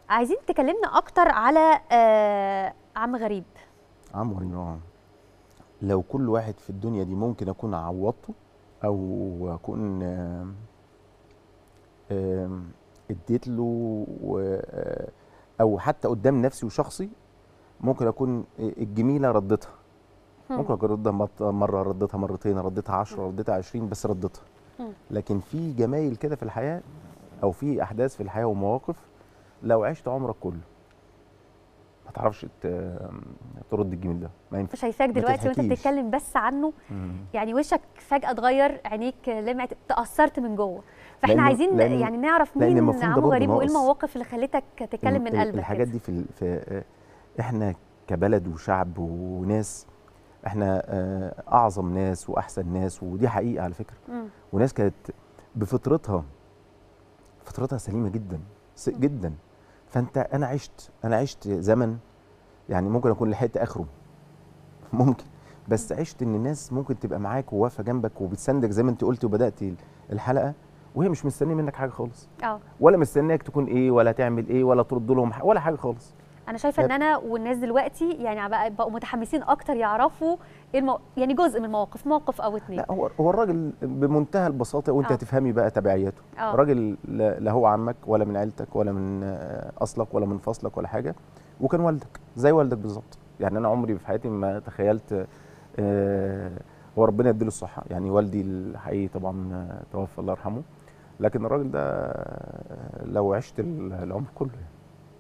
عايزين تكلمنا اكتر على آه عم غريب عم غريب اه لو كل واحد في الدنيا دي ممكن اكون عوضته او اكون آم، آم، اديت له و- آه، او حتى قدام نفسي وشخصي ممكن اكون الجميله ردتها هم. ممكن اكون ردها مط- مره ردتها مرتين ردتها عشرة ردتها عشرين بس ردتها هم. لكن في جمايل كده في الحياه او في احداث في الحياه ومواقف لو عشت عمرك كله ما تعرفش ت- ترد الجميل ده ما ينفعش شايفاك ما دلوقتي وانت تضحكيش. بتتكلم بس عنه مم. يعني وشك فجاه اتغير عينيك لمعت تاثرت من جوه فاحنا لأن- عايزين لأن- يعني نعرف لأن مين المفهوم ده عم برضه غريب وايه ناقص. المواقف اللي خلتك تتكلم من ال- قلبك الحاجات كده؟ دي في ال- في احنا كبلد وشعب وناس احنا آه، اعظم ناس واحسن ناس ودي حقيقه على فكره مم. وناس كانت بفطرتها فطرتها سليمه جدا س- جدا فانت انا عشت انا عشت زمن يعني ممكن اكون لحقت اخره ممكن بس عشت ان الناس ممكن تبقى معاك وواقفه جنبك وبتساندك زي ما انت قلتي وبدات الحلقه وهي مش مستنيه منك حاجه خالص اه ولا مستنياك تكون ايه ولا تعمل ايه ولا ترد لهم ح- ولا حاجه خالص انا شايفه ان انا والناس دلوقتي يعني بقى- بقوا متحمسين اكتر يعرفوا إيه المو... يعني جزء من المواقف موقف او اتنين لا هو هو الراجل بمنتهى البساطه وانت آه. هتفهمي بقى تبعياته آه. راجل لا لا هو عمك ولا من عيلتك ولا من آه، اصلك ولا من فصلك ولا حاجه وكان والدك زي والدك بالظبط يعني انا عمري في حياتي ما تخيلت آه، هو ربنا يديله الصحه يعني والدي الحقيقي طبعا آه، توفى الله يرحمه لكن الراجل ده آه، لو عشت ال- العمر كله يعني.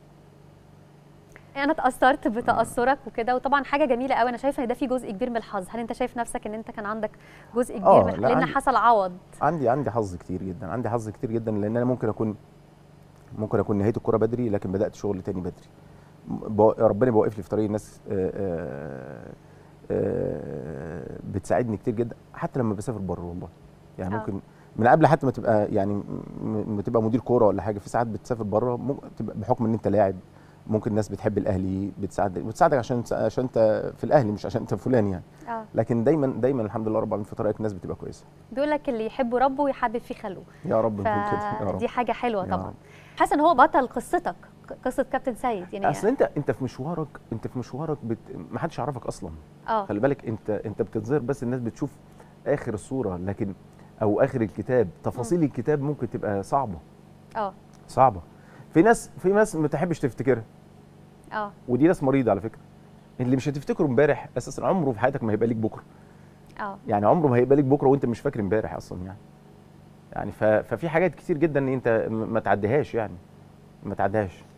انا اتاثرت بتاثرك وكده وطبعا حاجه جميله قوي انا شايفه ان ده في جزء كبير من الحظ هل انت شايف نفسك ان انت كان عندك جزء كبير آه، من لا، لان عندي- حصل عوض عندي عندي حظ كتير جدا عندي حظ كتير جدا لان انا ممكن اكون ممكن اكون نهيت الكوره بدري لكن بدات شغل تاني بدري بو- ربنا بيوقف لي في طريق الناس آه، آه، آه، بتساعدني كتير جدا حتى لما بسافر بره والله يعني آه. ممكن من قبل حتى ما تبقى يعني م- م- تبقى مدير كوره ولا حاجه في ساعات بتسافر بره ممكن تبقى بحكم ان انت لاعب ممكن الناس بتحب الاهلي بتساعدك بتساعدك عشان عشان انت في الاهلي مش عشان انت فلان يعني اه لكن دايما دايما الحمد لله رب العالمين في طريقك الناس بتبقى كويسه بيقول لك اللي يحب ربه يحبب فيه خلوه يا رب نكون كده يا رب فدي حاجه حلوه يا طبعا رب. حاسه ان هو بطل قصتك قصه كابتن سيد يعني اصل انت انت في مشوارك انت في مشوارك بت... ما حدش يعرفك اصلا اه خلي بالك انت انت بتظهر بس الناس بتشوف اخر الصوره لكن او اخر الكتاب تفاصيل الكتاب ممكن تبقى صعبه اه صعبه في ناس في ناس ما تحبش تفتكرها اه ودي ناس مريضه على فكره اللي مش هتفتكره امبارح اساسا عمره في حياتك ما هيبقى ليك بكره اه يعني عمره ما هيبقى ليك بكره وانت مش فاكر امبارح اصلا يعني يعني ف... ففي حاجات كتير جدا انت م- ما تعديهاش يعني ما تعديهاش